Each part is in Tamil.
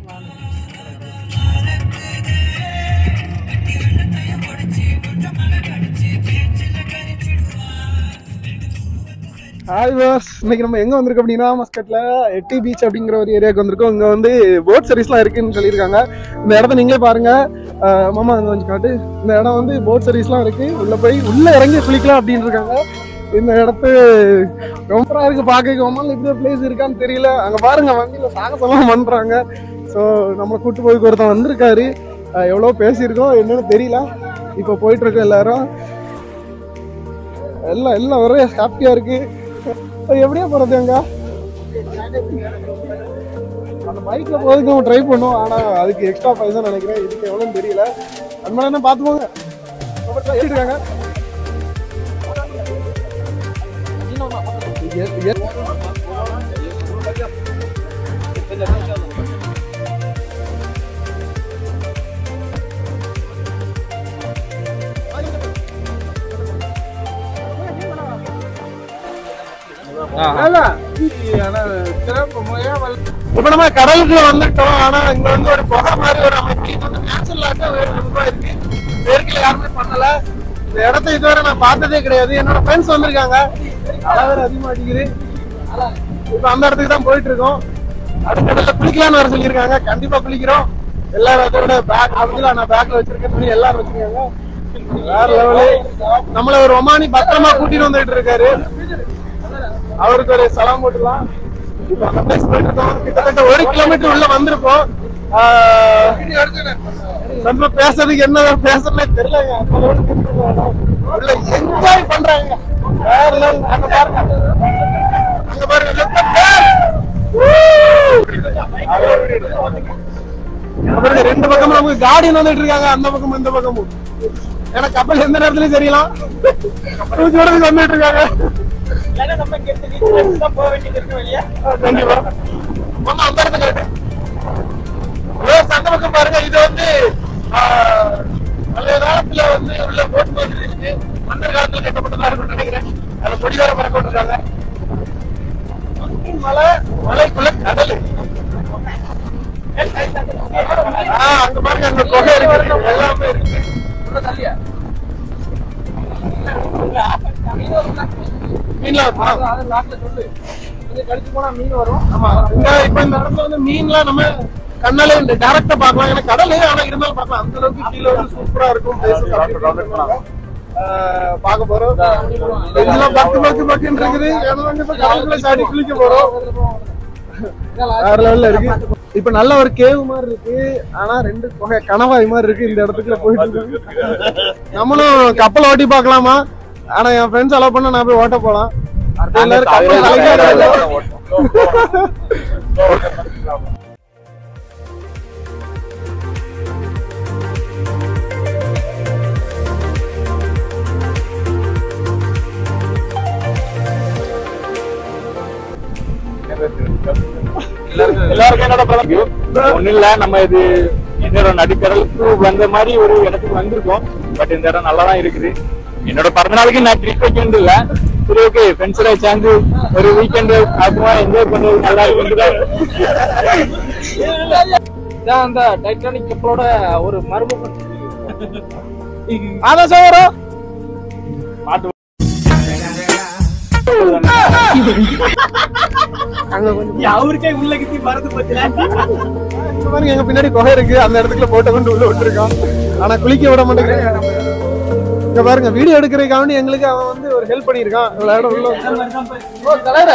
ஹாய் பாஸ் இன்னைக்கு நம்ம எங்க வந்திருக்கோம் அப்படின்னா மஸ்கட்ல எட்டி பீச் அப்படிங்கிற ஒரு ஏரியாவுக்கு வந்திருக்கோம் இங்க வந்து போட் சர்வீஸ்லாம் இருக்குன்னு சொல்லியிருக்காங்க இந்த இடத்த நீங்களே பாருங்க அஹ் மாமா அங்க கொஞ்சம் காட்டு இந்த இடம் வந்து போட் சர்வீஸ்லாம் இருக்கு உள்ள போய் உள்ள இறங்கி குளிக்கலாம் அப்படின்னு இருக்காங்க இந்த இடத்து ரொம்ப இருக்கு பார்க்க ஒன்றும் இப்படி ஒரு பிளேஸ் இருக்கான்னு தெரியல அங்க பாருங்க வண்டியில சாகசம்லாம் பண்றாங்க ஸோ நம்மளை கூட்டு போய் ஒருத்தன் வந்திருக்காரு அஹ் எவ்வளோ பேசியிருக்கோம் என்னன்னு தெரியல இப்போ போயிட்டு இருக்கோம் எல்லாரும் எல்லாம் எல்லாம் ஒரே ஹாப்பியா இருக்கு அது எப்படியா போறது அங்க அந்த பைக்ல போறதுக்கு நம்ம ட்ரை பண்ணோம் ஆனா அதுக்கு எக்ஸ்ட்ரா பைசா நினைக்கிறேன் இதுக்கு எவ்வளவுன்னு தெரியல அது மேல என்ன பார்த்து போங்க ரொம்ப try இருக்காங்க எ- எ- இப்ப நம்ம கடலுக்கு வந்துட்டோம் ஆனா இங்க வந்து ஒரு புகை மாதிரி ஒரு அமைப்பு இது வந்து நேச்சுரலாக ரொம்ப இருக்கு செயற்கையில யாருமே பண்ணல இந்த இடத்த இதுவரை நான் பார்த்ததே கிடையாது என்னோட ஃப்ரெண்ட்ஸ் வந்திருக்காங்க அழகு அதிகமா அடிக்குது இப்ப அந்த இடத்துக்கு தான் போயிட்டு இருக்கோம் அடுத்த இடத்துல குளிக்கலாம்னு வர சொல்லியிருக்காங்க கண்டிப்பா குளிக்கிறோம் எல்லாரும் அதோட பேக் அதுல நான் பேக்ல வச்சிருக்கேன் துணி எல்லாரும் வச்சிருக்காங்க வேற லெவலு நம்மள ஒரு ஒமானி பத்திரமா கூட்டிட்டு வந்துட்டு இருக்காரு அவருக்கு ஒரு சலாம் போட்டுலாம் இப்ப அந்த place போயிட்டு இருக்கோம் கிட்டத்தட்ட ஒரு கிலோமீட்டர் உள்ள வந்திருக்கோம் ஆஹ், நம்ம பேசுறதுக்கு என்ன பேசுறதுனே தெரியல உள்ள என்ஜாய் பண்றாங்க வேற level. அங்க பாருங்க அங்க பாருங்க look at that. Woo! அங்க பாருங்க ரெண்டு பக்கமும் நமக்கு கார்டியன் வந்துட்டு இருக்காங்க அந்த பக்கமும் இந்த பக்கமும் ஏன்னா கப்பல் எந்த நேரத்துலயும் தெரியலாம் தூக்கி விடுறதுக்கு வந்துட்டு இருக்காங்க கண்டிப்பா ஆமா, அந்த இடத்துக்கு இருக்கு. ரோஸ் அந்த பக்கம் பாருங்க இது வந்து ஆஹ், பழைய காலத்துல வந்து உள்ள போட் மாதிரி இருக்கு மன்னர் காலத்துல கட்டப்பட்டதா இருக்கும்னு நினைக்கிறேன் அதை கொடிவேற பறக்க விட்டுருக்காங்க மலை மலைக்குள்ள கடல் ஆஹ் அங்க பாருங்க அங்க குகை இருக்கு எல்லாமே இருக்கு மீன்லாம் வரும். ஆமா. இங்க இப்ப இந்த இடத்துல வந்து மீன்லாம் நம்ம கண்ணாலே டைரக்டா பார்க்கலாம் ஏன்னா கடல் ஆனா இருந்தாலும் பார்க்கலாம் அந்த அளவுக்கு கீழே வந்து சூப்பரா இருக்கும் places அப்படி இப்படின்னு ஆஹ் பார்க்க போறோம் இதெல்லாம் பக்கு பக்கு பக்குன்னு இருக்குது ஏன்னா வந்து இப்ப கடலுக்குள்ள சாடி குளிக்க போறோம் வேற லெவல்ல இருக்கு இப்ப நல்ல ஒரு கேவ் மாதிரி இருக்கு ஆனா ரெண்டு குகை கணவாய் மாதிரி இருக்கு இந்த இடத்துக்குள்ள போயிட்டு இருக்கு நம்மளும் கப்பல் ஓட்டி பார்க்கலாமா ஆனா என் ஃப்ரெண்ட்ஸ் அலோவ் பண்ண நான் போய் ஓட்ட போலாம் எல்லாரும் கப்பல் கலைக்காத எல்லாருக்கும் என்னோட பிரதம் ஒண்ணு இல்ல நம்ம இது என்னோட நடுக்கடலுக்கு வந்த மாதிரி ஒரு இடத்துக்கு வந்திருக்கோம் பட் இந்த இடம் நல்லா தான் இருக்குது என்னோட பிறந்த நாளுக்கு நான் ட்ரிப் வைக்கிறது இல்ல சரி ஓகே ஃப்ரெண்ட்ஸோட சேர்ந்து ஒரு வீக்கெண்ட் அதுமா என்ஜாய் பண்றது நல்லா இருக்கும் இதான் அந்த டைட்டானிக் கப்பலோட ஒரு மர்மம் அதான் சோரம் பார்த்து அங்க கொஞ்சம் அவருக்கே உள்ள கித்தி மறந்து போச்சுல இந்த மாதிரி எங்க பின்னாடி குகை இருக்கு அந்த இடத்துக்குள்ள போட்டோ கொண்டு உள்ள விட்டுருக்கான் ஆனா குளிக்க விட மாட்டேங்கிறேன் இங்க பாருங்க வீடியோ எடுக்கிறதுக்காண்டி எங்களுக்கு அவன் வந்து ஒரு ஹெல்ப் பண்ணியிருக்கான் இவ்வளவு இடம் உள்ள வந்து- ஓ தலைவர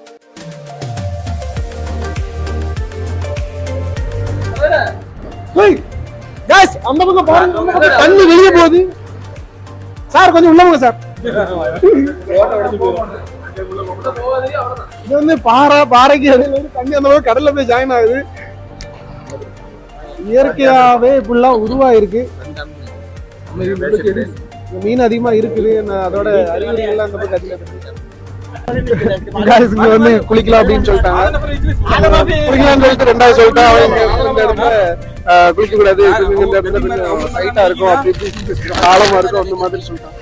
காய்ஸ் அந்த பக்கம் பாருங்க அந்த பக்கம் தண்ணி வெளியே போகுது சார் கொஞ்சம் உள்ள போங்க சார் இது வந்து பாறை பாறைக்கு இடையில இருந்து தண்ணி அந்த பக்கம் கடல்ல போய் ஜாயின் ஆகுது இயற்கையாவே இப்படிலாம் உருவாயிருக்கு இந்த மீன் அதிகமா இருக்குது நான் அதோட அறிகுறிகள்லாம் அந்த பக்கம் அதிகமா இருக்கு. Guys, இங்க வந்து குளிக்கலாம் அப்படின்னு சொல்லிட்டாங்க குளிக்கலாம்னு சொல்லிட்டு ரெண்டாவது சொல்லிட்டா அவன் இங்க இந்த இடத்துல ஆஹ், குளிக்க கூடாது இந்த இடத்துல கொஞ்சம் டைட்டா இருக்கும் அப்படி இப்படி ஆழமா இருக்கும் அந்த மாதிரி சொல்லிட்டான்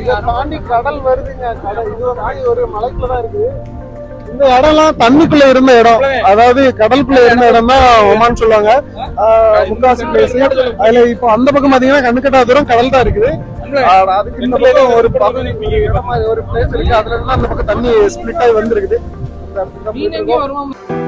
இதை தாண்டி கடல் வருதுங்க கடல் இது ஒரு மாதிரி ஒரு மலைக்குள்ள தான் இருக்குது இந்த இடம்லாம் தண்ணிக்குள்ள இருந்த இடம் அதாவது கடலுக்குள்ள இருந்த இடம் தான் ஒமான் சொல்லுவாங்க ஆஹ் முக்காசி பிளேஸ் அதுல இப்போ அந்த பக்கம் பாத்தீங்கன்னா கண்ணுக்கட்டா தூரம் கடல் தான் இருக்குது ஆஹ் அதுக்கு இந்த பக்கம் ஒரு பகுதி இடம் மாதிரி ஒரு பிளேஸ் இருக்கு அதுல இருந்து அந்த பக்கம் தண்ணி ஸ்பிளிட் ஆகி வந்திருக்குது இந்த இடத்துக்கு தான் மீன் போயிட்டு எங்கேயும் இருக்கோம். வருமா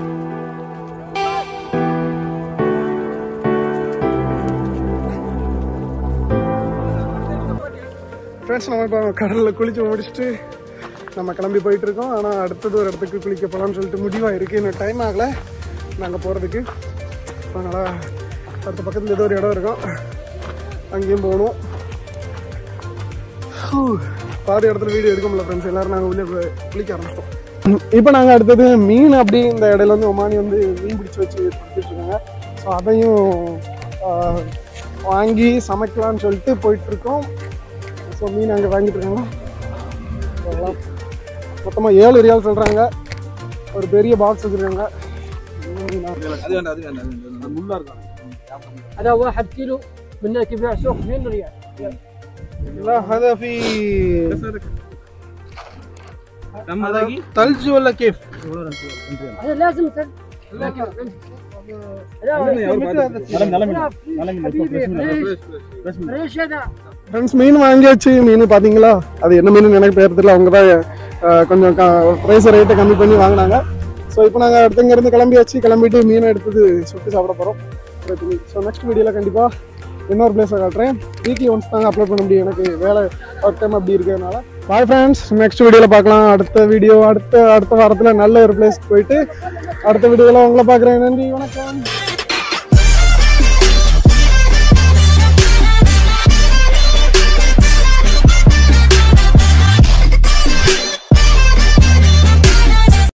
ஃப்ரெண்ட்ஸ் நம்ம இப்போ கடலில் குளிச்சு முடிச்சுட்டு நம்ம கிளம்பி போயிட்டு இருக்கோம் ஆனால் அடுத்தது ஒரு இடத்துக்கு குளிக்க போகலாம்னு சொல்லிட்டு முடிவாக இருக்குது இன்னும் டைம் ஆகலை நாங்கள் போகிறதுக்கு அதனால் அடுத்த பக்கத்தில் ஏதோ ஒரு இடம் இருக்கும் அங்கேயும் போகணும் ஹூ, பாதி இடத்துல வீடியோ எடுக்க முடியல ஃப்ரெண்ட்ஸ் எல்லாரும் நாங்கள் உள்ளே போய் குளிக்க ஆரம்பிச்சிட்டோம் இப்போ நாங்கள் அடுத்தது மீன் அப்படி இந்த இடையில வந்து ஒமானி வந்து மீன் பிடிச்சி வச்சு கொடுத்துட்டு இருக்காங்க ஸோ அதையும் ஆஹ், வாங்கி சமைக்கலாம்னு சொல்லிட்டு போயிட்டு இருக்கோம் ஸோ மீன் அங்கே வாங்கிட்டு இருக்காங்க அதெல்லாம் மொத்தமாக ஏழு ரியால் சொல்கிறாங்க ஒரு பெரிய பாக்ஸ் வச்சுருக்காங்க அது வேண்டாம் அது வேண்டாம் அது வேண்டாம் முள்ளா இருக்கும் هذا واحد كيلو من هناك يبيع سوق 2 ريال لا هذا في நம்ம ثلج ولا كيف؟ هذا لازم تل... لكن لا فريش هذا ஃப்ரெண்ட்ஸ் மீன் வாங்கியாச்சு மீன் பார்த்தீங்களா அது என்ன மீன் எனக்கு பேர் தெரியல அவங்க தான் அஹ், கொஞ்சம் ப்ரைஸ் ரேட்டை கம்மி பண்ணி வாங்கினாங்க ஸோ இப்போ நாங்கள் அடுத்து இங்கேருந்து கிளம்பியாச்சு கிளம்பிட்டு மீனை எடுத்தது சுட்டு சாப்பிட போகிறோம் ஸோ நெக்ஸ்ட் வீடியோவில் கண்டிப்பாக இன்னொரு பிளேஸை காட்டுறேன் வீக்லி ஒன்ஸ் தாங்க அப்லோட் பண்ண முடியும் எனக்கு வேலை ஒர்க் டைம் அப்படி இருக்கிறதுனால பாய் ஃப்ரெண்ட்ஸ் நெக்ஸ்ட் வீடியோவில் பார்க்கலாம் அடுத்த வீடியோ அடுத்த அடுத்த வாரத்தில் நல்ல ஒரு பிளேஸ்க்கு போயிட்டு அடுத்த வீடியோவில் உங்களை பார்க்குறேன் நன்றி வணக்கம்